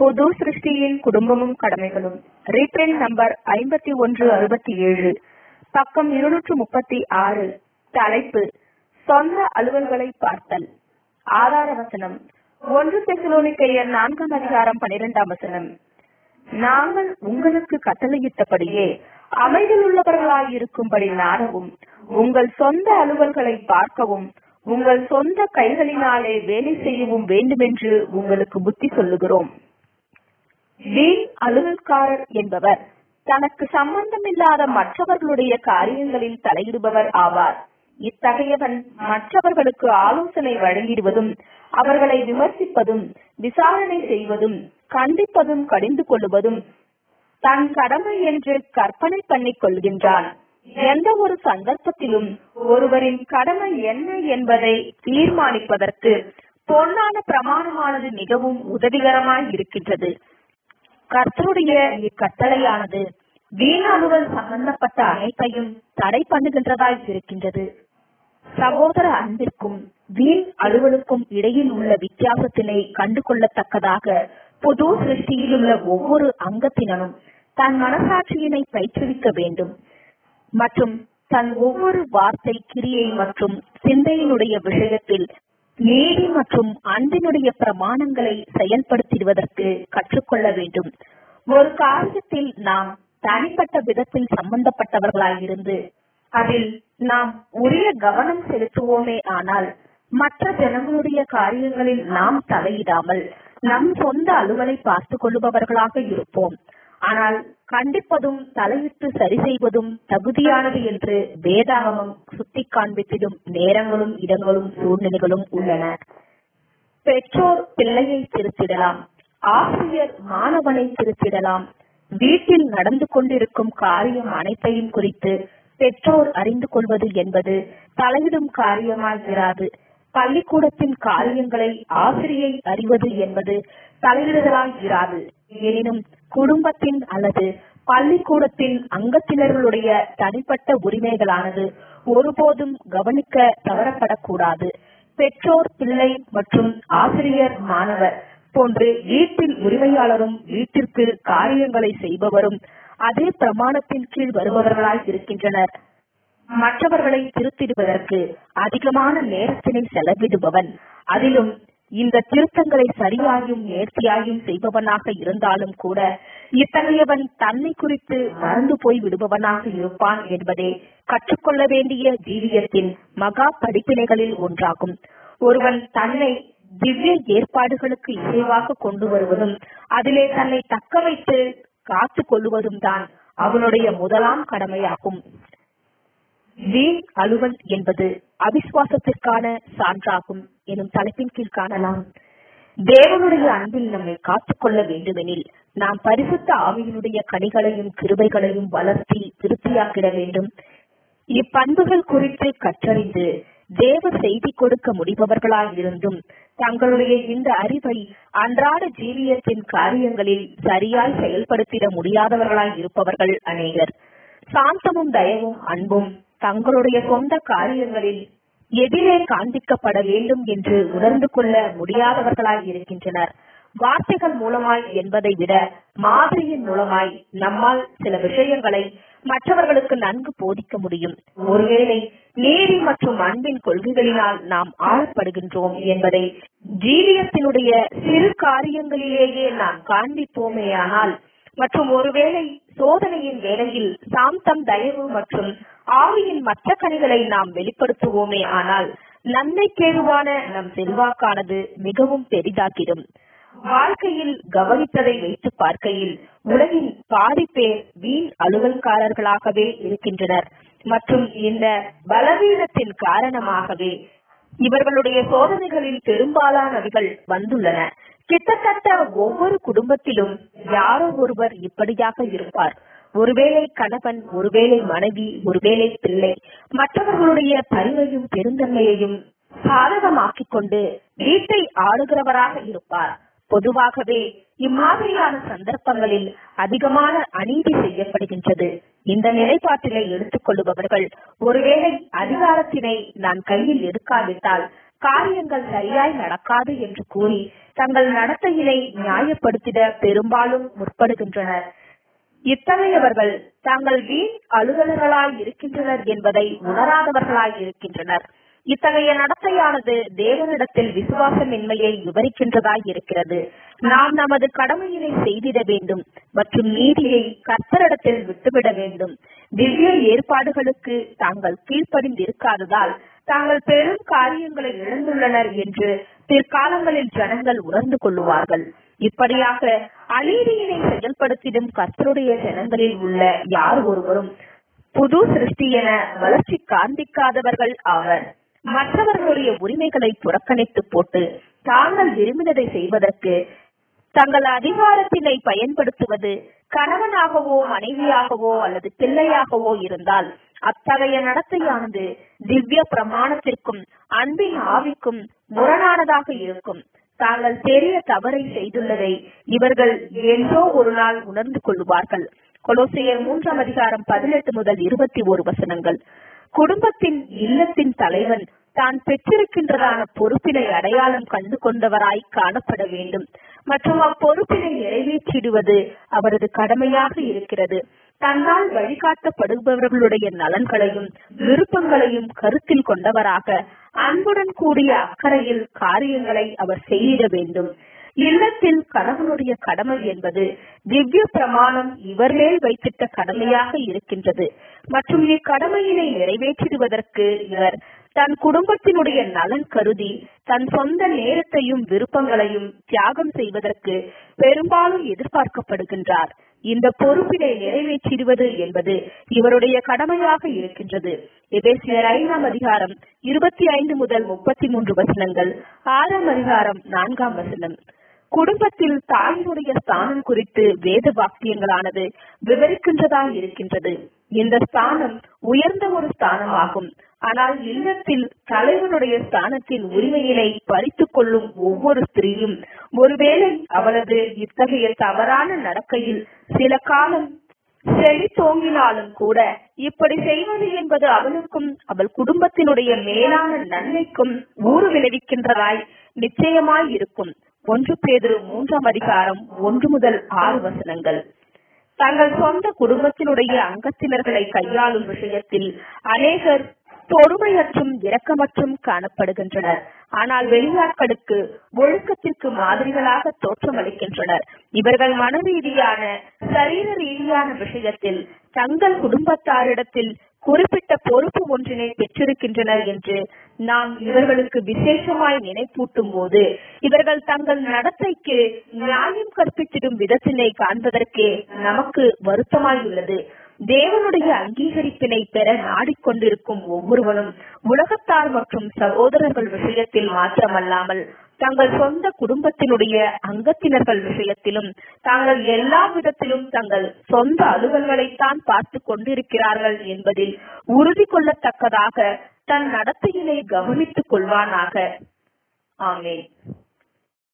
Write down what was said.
புது சிருஷ்டியின் குடும்பமும் கடமைகளும் reprint number ஐம்பத்தி ஒன்று அறுபத்தி ஏழு பக்கம் இருநூற்று முப்பத்தி ஆறு தலைப்பு சொந்த அலுவல்களை பார்த்தல் ஆதார வசனம் ஒன்று தெசலோனிக்கையர் நான்காம் அதிகாரம் பனிரெண்டாம் வசனம் நாங்கள் உங்களுக்கு கட்டளையிட்டபடியே அமைதியில் உள்ளவர்களாயிருக்கும்படி நாடவும் உங்கள் சொந்த அலுவல்களை பார்க்கவும் உங்கள் சொந்த கைகளினாலே வேலை செய்யவும் வேண்டுமென்று உங்களுக்கு புத்தி சொல்லுகிறோம் வீண் அலுவல்காரர் என்பவர் தனக்கு சம்பந்தமில்லாத மற்றவர்களுடைய காரியங்களில் தலையிடுபவர் ஆவார் இத்தகையவன் மற்றவர்களுக்கு ஆலோசனை வழங்கிடுவதும் அவர்களை விமர்சிப்பதும் விசாரணை செய்வதும் கண்டிப்பதும் கடிந்து கொள்வதும் தன் கடமை என்று கற்பனை பண்ணிக் கொள்கின்றான் எந்த ஒரு சந்தர்ப்பத்திலும் ஒருவரின் கடமை என்ன என்பதை தீர்மானிப்பதற்கு பொன்னான பிரமாணமானது மிகவும் உதவிகரமாய் இருக்கின்றது கர்த்தருடைய இக்கட்டளையானது வீண் அலுவல் சம்பந்தப்பட்ட அனைத்தையும் தடை பண்ணுகின்றதாய் இருக்கின்றது சகோதர அன்பிற்கும் வீண் அலுவலுக்கும் இடையில் உள்ள வித்தியாசத்தினை கண்டு கொள்ளத்தக்கதாக புது சிருஷ்டியில் உள்ள ஒவ்வொரு அங்கத்தினரும் தன் மனசாட்சியினை பயிற்றுவிக்க வேண்டும் மற்றும் தன் ஒவ்வொரு வார்த்தை கிரியை மற்றும் சிந்தையினுடைய விஷயத்தில் நீதி மற்றும் அன்பினுடைய பிரமாணங்களை செயல்படுத்திடுவதற்கு கற்றுக்கொள்ள வேண்டும் ஒரு காரியத்தில் நாம் தனிப்பட்ட விதத்தில் சம்பந்தப்பட்டவர்களாயிருந்து அதில் நாம் உரிய கவனம் செலுத்துவோமே ஆனால் மற்ற ஜனங்களுடைய காரியங்களில் நாம் தலையிடாமல் நம் சொந்த அலுவலை பார்த்துக் கொள்ளுபவர்களாக இருப்போம் ஆனால் கண்டிப்பதும் தலையிட்டு சரி செய்வதும் தகுதியானது என்று வேதாகமம் சுட்டி காண்பித்திடும் நேரங்களும் இடங்களும் சூழ்நிலைகளும் உள்ளன பெற்றோர் பிள்ளையை திருத்திடலாம் ஆசிரியர் மாணவனை திருத்திடலாம் வீட்டில் நடந்து கொண்டிருக்கும் காரியம் அனைத்தையும் குறித்து பெற்றோர் அறிந்து கொள்வது என்பது தலையிடும் காரியமாகிறாது பள்ளிக்கூடத்தின் காரியங்களை ஆசிரியை அறிவது என்பது தலையிடுதலாய் இராது எனினும் குடும்பத்தின் அல்லது பள்ளிக்கூடத்தின் அங்கத்தினர்களுடைய தனிப்பட்ட உரிமைகளானது ஒருபோதும் கவனிக்க தவறப்படக்கூடாது பெற்றோர் பிள்ளை மற்றும் ஆசிரியர் மாணவர் போன்று வீட்டில் உரிமையாளரும் வீட்டிற்கு காரியங்களை செய்பவரும் அதே பிரமாணத்தின் கீழ் வருபவர்களாய் இருக்கின்றனர் மற்றவர்களை திருத்திடுவதற்கு அதிகமான நேரத்தினை செலவிடுபவன் அதிலும் இந்த திருத்தங்களை சரியாயும் நேர்த்தியாயும் செய்பவனாக இருந்தாலும் கூட இத்தகையவன் தன்னை குறித்து மறந்து போய் விடுபவனாக இருப்பான் என்பதே கற்றுக்கொள்ள வேண்டிய ஜீவியத்தின் மகா படிப்பினைகளில் ஒன்றாகும் ஒருவன் தன்னை திவ்ய ஏற்பாடுகளுக்கு இசைவாக கொண்டு வருவதும் அதிலே தன்னை தக்க வைத்து காத்து கொள்ளுவதும் தான் அவனுடைய முதலாம் கடமையாகும் வீண் அலுவல் என்பது அவிசுவாசத்திற்கான சான்றாகும் எனும் தலைப்பின் கீழ் காணலாம் தேவனுடைய அன்பில் நம்மை காத்துக்கொள்ள வேண்டுமெனில் நாம் பரிசுத்த ஆவியினுடைய கனிகளையும் கிருபைகளையும் வளர்த்தி திருப்தியாக்கிட வேண்டும் இப்பண்புகள் குறித்து கற்றறிந்து தேவ செய்தி கொடுக்க முடிபவர்களாய் இருந்தும் தங்களுடைய இந்த அறிவை அன்றாட ஜீவியத்தின் காரியங்களில் சரியாய் செயல்படுத்திட முடியாதவர்களாய் இருப்பவர்கள் அநேகர் சாந்தமும் தயவும் அன்பும் தங்களுடைய சொந்த காரியங்களில் எதிரே காண்பிக்கப்பட வேண்டும் என்று உணர்ந்து கொள்ள முடியாதவர்களாய் இருக்கின்றனர் வார்த்தைகள் மூலமாய் என்பதை விட மாதிரியின் மூலமாய் நம்மால் சில விஷயங்களை மற்றவர்களுக்கு நன்கு போதிக்க முடியும் ஒருவேளை நீதி மற்றும் அன்பின் கொள்கைகளினால் நாம் ஆளப்படுகின்றோம் என்பதை ஜீவியத்தினுடைய சிறு காரியங்களிலேயே நாம் காண்பிப்போமேயானால் மற்றும் ஒருவேளை சோதனையின் வேளையில் சாந்தம் தயவு மற்றும் ஆவியின் மற்ற கனிகளை நாம் வெளிப்படுத்துவோமே ஆனால் நன்மைக்கேதுவான நம் செல்வாக்கானது மிகவும் பெரிதாகிடும் வாழ்க்கையில் கவனித்ததை வைத்து பார்க்கையில் உலகின் பாதி பேர் வீண் அலுவல்காரர்களாகவே இருக்கின்றனர் மற்றும் இந்த பலவீனத்தின் காரணமாகவே இவர்களுடைய சோதனைகளில் பெரும்பாலானவைகள் வந்துள்ளன கிட்டத்தட்ட ஒவ்வொரு குடும்பத்திலும் யாரோ ஒருவர் இப்படியாக இருப்பார் ஒருவேளை கணவன் ஒருவேளை மனைவி ஒருவேளை பிள்ளை மற்றவர்களுடைய பரிவையும் பெருந்தன்மையையும் சாதகமாக்கிக் கொண்டு வீட்டை ஆளுகிறவராக இருப்பார் பொதுவாகவே இம்மாதிரியான சந்தர்ப்பங்களில் அதிகமான அநீதி செய்யப்படுகின்றது இந்த நிலைப்பாட்டினை எடுத்துக் கொள்ளுபவர்கள் ஒருவேளை அதிகாரத்தினை நான் கையில் எடுக்காவிட்டால் காரியங்கள் சரியாய் நடக்காது என்று கூறி தங்கள் நடத்தையினை நியாயப்படுத்திட பெரும்பாலும் முற்படுகின்றனர் இத்தகையவர்கள் தாங்கள் வீண் அலுவலர்களாய் இருக்கின்றனர் என்பதை உணராதவர்களாய் இருக்கின்றனர் இத்தகைய நடத்தையானது தேவனிடத்தில் விசுவாசமின்மையை விவரிக்கின்றதாய் இருக்கிறது நாம் நமது கடமையினை செய்திட வேண்டும் மற்றும் நீதியை கர்த்தரிடத்தில் விட்டுவிட வேண்டும் திவ்ய ஏற்பாடுகளுக்கு தாங்கள் கீழ்ப்படிந்திருக்காததால் தாங்கள் பெரும் காரியங்களை இழந்துள்ளனர் என்று பிற்காலங்களில் ஜனங்கள் உணர்ந்து கொள்ளுவார்கள் இப்படியாக அநீதியினை செயல்படுத்திடும் கர்த்தருடைய ஜனங்களில் உள்ள யார் ஒருவரும் புது சிருஷ்டி என வளர்ச்சி காண்பிக்காதவர்கள் ஆவர் மற்றவர்களுடைய உரிமைகளை புறக்கணித்து போட்டு தாங்கள் விரும்பினதை செய்வதற்கு தங்கள் அதிகாரத்தினை பயன்படுத்துவது கணவனாகவோ மனைவியாகவோ அல்லது பிள்ளையாகவோ இருந்தால் அத்தகைய நடத்தையானது திவ்ய பிரமாணத்திற்கும் அன்பின் ஆவிக்கும் முரணானதாக இருக்கும் தாங்கள் பெரிய தவறை செய்துள்ளதை இவர்கள் என்றோ ஒரு நாள் உணர்ந்து கொள்ளுவார்கள் கொலோசையர் மூன்றாம் அதிகாரம் பதினெட்டு முதல் இருபத்தி ஒரு வசனங்கள் குடும்பத்தின் இல்லத்தின் தலைவன் தான் பெற்றிருக்கின்றதான பொறுப்பினை அடையாளம் கண்டு கொண்டவராய் காணப்பட வேண்டும் மற்றும் அப்பொறுப்பினை நிறைவேற்றிடுவது அவரது கடமையாக இருக்கிறது தன்னால் வழிகாட்டப்படுபவர்களுடைய நலன்களையும் விருப்பங்களையும் கருத்தில் கொண்டவராக அன்புடன் கூடிய அக்கறையில் காரியங்களை அவர் செய்திட வேண்டும் இல்லத்தில் கணவனுடைய கடமை என்பது திவ்ய பிரமாணம் இவர் மேல் வைத்திட்ட கடமையாக இருக்கின்றது மற்றும் இக்கடமையினை நிறைவேற்றிடுவதற்கு இவர் தன் குடும்பத்தினுடைய நலன் கருதி தன் சொந்த நேரத்தையும் விருப்பங்களையும் தியாகம் செய்வதற்கு பெரும்பாலும் எதிர்பார்க்கப்படுகின்றார் இந்த பொறுப்பினை நிறைவேற்றிடுவது என்பது இவருடைய கடமையாக இருக்கின்றது எபேசியர் ஐந்தாம் அதிகாரம் இருபத்தி ஐந்து முதல் முப்பத்தி மூன்று வசனங்கள் ஆறாம் அதிகாரம் நான்காம் வசனம் குடும்பத்தில் தாயினுடைய ஸ்தானம் குறித்து வேத வாக்கியங்களானது விவரிக்கின்றதா இருக்கின்றது இந்த ஸ்தானம் உயர்ந்த ஒரு ஸ்தானமாகும் ஆனால் இல்லத்தில் தலைவனுடைய ஸ்தானத்தின் உரிமையினை பறித்துக் கொள்ளும் ஒவ்வொரு ஸ்திரீயும் ஒருவேளை அவளது இத்தகைய தவறான நடக்கையில் சில காலம் செழி தோங்கினாலும் கூட இப்படி செய்வது என்பது அவளுக்கும் அவள் குடும்பத்தினுடைய மேலான நன்மைக்கும் ஊறு விளைவிக்கின்றதாய் நிச்சயமாய் இருக்கும் ஒன்று பேதிரு மூன்றாம் அதிகாரம் ஒன்று முதல் ஆறு வசனங்கள் தங்கள் சொந்த குடும்பத்தினுடைய அங்கத்தினர்களை கையாளும் விஷயத்தில் அநேகர் பொறுமையற்றும் இரக்கமற்றும் காணப்படுகின்றனர் ஆனால் வெளியாட்களுக்கு ஒழுக்கத்திற்கு மாதிரிகளாக தோற்றமளிக்கின்றனர் இவர்கள் மன ரீதியான சரீர ரீதியான விஷயத்தில் தங்கள் குடும்பத்தாரிடத்தில் குறிப்பிட்ட பொறுப்பு ஒன்றினை பெற்றிருக்கின்றனர் என்று நாம் இவர்களுக்கு விசேஷமாய் நினைப்பூட்டும் போது இவர்கள் தங்கள் நடத்தைக்கு நியாயம் கற்பித்திடும் விதத்தினை காண்பதற்கே நமக்கு வருத்தமாய் உள்ளது தேவனுடைய அங்கீகரிப்பினை பெற நாடிக்கொண்டிருக்கும் ஒவ்வொருவனும் உலகத்தார் மற்றும் சகோதரர்கள் விஷயத்தில் மாத்திரமல்லாமல் தங்கள் சொந்த குடும்பத்தினுடைய அங்கத்தினர்கள் விஷயத்திலும் தாங்கள் எல்லா விதத்திலும் தங்கள் சொந்த அலுவல்களைத்தான் பார்த்து கொண்டிருக்கிறார்கள் என்பதில் உறுதி கொள்ளத்தக்கதாக தன் நடத்தையினை கவனித்துக் கொள்வானாக ஆமேன்